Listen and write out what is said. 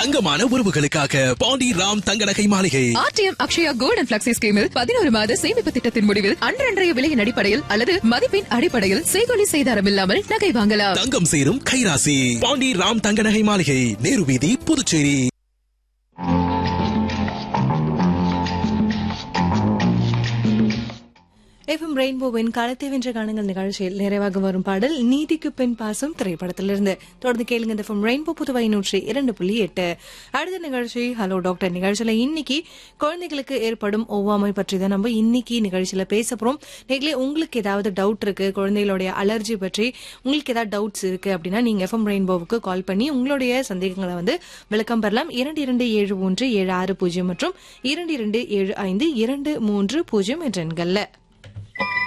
தங்கமான உறவுகளுக்காக Pandi Ram Thanga Nagai Maaligai R T M Akshaya gold and flexi ஸ்கீமில் பதினோரு மாத சேமிப்பு திட்டத்தின் முடிவில் அன்றன்றைய விலையின் அடிப்படையில் அல்லது மதிப்பின் அடிப்படையில் செய்கொலி செய்தாரம் இல்லாமல் நகை வாங்கலாம் தங்கம் சேரும் கைராசி பாண்டி ராம் தங்க நகை மாளிகை நேரு வீதி புதுச்சேரி எஃப்எம் ரெயின்போவின் களத்தை வென்ற காணுங்கள் நிகழ்ச்சியில் நிறைவாக வரும் பாடல் நீதிக்கு பெண் பாசம் திரைப்படத்திலிருந்து தொடர்ந்து கேளுங்க இந்த எஃப்எம் ரெயின்போ புதுவை நூற்றி இரண்டு புள்ளி எட்டு அடுத்த நிகழ்ச்சி ஹலோ டாக்டர் நிகழ்ச்சியில இன்னைக்கு குழந்தைகளுக்கு ஏற்படும் ஒவ்வாமை பற்றி தான் நம்ம இன்னைக்கு நிகழ்ச்சியில பேச போறோம் நேர்களே உங்களுக்கு ஏதாவது டவுட் இருக்கு குழந்தைகளுடைய அலர்ஜி பற்றி உங்களுக்கு ஏதாவது டவுட்ஸ் இருக்கு அப்படின்னா நீங்க எஃப்எம் ரெயின்போவுக்கு கால் பண்ணி உங்களுடைய சந்தேகங்களை வந்து விளக்கம் பெறலாம் இரண்டு இரண்டு ஏழு ஒன்று ஏழு ஆறு பூஜ்ஜியம் மற்றும் இரண்டு இரண்டு ஏழு ஐந்து இரண்டு மூன்று பூஜ்ஜியம் என்ற எண்கள்ல